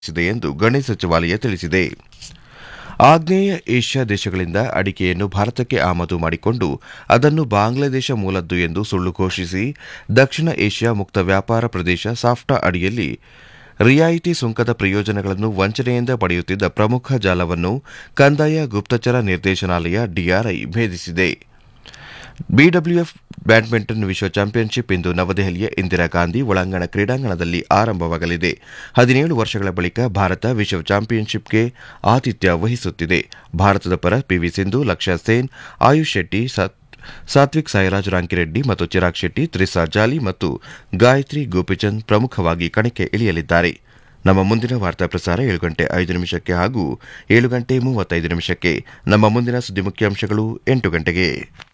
ಸಿದೆ ಎಂದು ಗಣಿ ಸಚಿವಾಲಯ ತಿಳಿಸಿದೆ ಆಗ್ನೇಯ ಏಷ್ಯಾ ದೇಶಗಳಿಂದ ಅಡಿಕೆಯನ್ನು ಭಾರತಕ್ಕೆ ಆಮದು ಮಾಡಿಕೊಂಡು ಅದನ್ನು ಬಾಂಗ್ಲಾದೇಶ ಮೂಲದ್ದು ಎಂದು ಸುಳ್ಳು ಘೋಷಿಸಿ ದಕ್ಷಿಣ ಏಷ್ಯಾ ಮುಕ್ತ ವ್ಯಾಪಾರ ಪ್ರದೇಶ ಸಾಫ್ಟಾ ಅಡಿಯಲ್ಲಿ ರಿಯಾಯಿತಿ ಸುಂಕದ ಪ್ರಯೋಜನಗಳನ್ನು ವಂಚನೆಯಿಂದ ಪಡೆಯುತ್ತಿದ್ದ ಪ್ರಮುಖ ಜಾಲವನ್ನು ಕಂದಾಯ ಗುಪ್ತಚರ ನಿರ್ದೇಶನಾಲಯ ಡಿಆರ್ಐ ಭೇದಿಸಿದೆ ಬಿಡಬ್ಲ್ಯೂಎಫ್ ಬ್ಯಾಡ್ಮಿಂಟನ್ ವಿಶ್ವ ಚಾಂಪಿಯನ್ಶಿಪ್ ಇಂದು ನವದೆಹಲಿಯ ಇಂದಿರಾ ಗಾಂಧಿ ಒಳಾಂಗಣ ಕ್ರೀಡಾಂಗಣದಲ್ಲಿ ಆರಂಭವಾಗಲಿದೆ ಹದಿನೇಳು ವರ್ಷಗಳ ಬಳಿಕ ಭಾರತ ವಿಶ್ವ ಚಾಂಪಿಯನ್ಶಿಪ್ಗೆ ಆತಿಥ್ಯ ವಹಿಸುತ್ತಿದೆ ಭಾರತದ ಪರ ಪಿವಿ ಸಿಂಧು ಲಕ್ಷ್ಯ ಸೇನ್ ಆಯುಷ್ ಶೆಟ್ಟಿ ಸಾತ್ವಿಕ್ ಸಾಯಿರಾಜ್ ರಾಂಕಿರೆಡ್ಡಿ ಮತ್ತು ಚಿರಾಗ್ ಶೆಟ್ಟಿ ತ್ರಿಸಾ ಜಾಲಿ ಮತ್ತು ಗಾಯತ್ರಿ ಗೋಪಿಚಂದ್ ಪ್ರಮುಖವಾಗಿ ಕಣಕ್ಕೆ ಇಳಿಯಲಿದ್ದಾರೆ ನಮ್ಮ ಮುಂದಿನ ವಾರ್ತಾ ಪ್ರಸಾರ ಏಳು ಗಂಟೆ ಐದು ನಿಮಿಷಕ್ಕೆ ಹಾಗೂ ಏಳು ಗಂಟೆ ಮೂವತ್ತೈದು ನಿಮಿಷಕ್ಕೆ ನಮ್ಮ ಮುಂದಿನ ಸುದ್ದಿ ಮುಖ್ಯಾಂಶಗಳು ಎಂಟು ಗಂಟೆಗೆ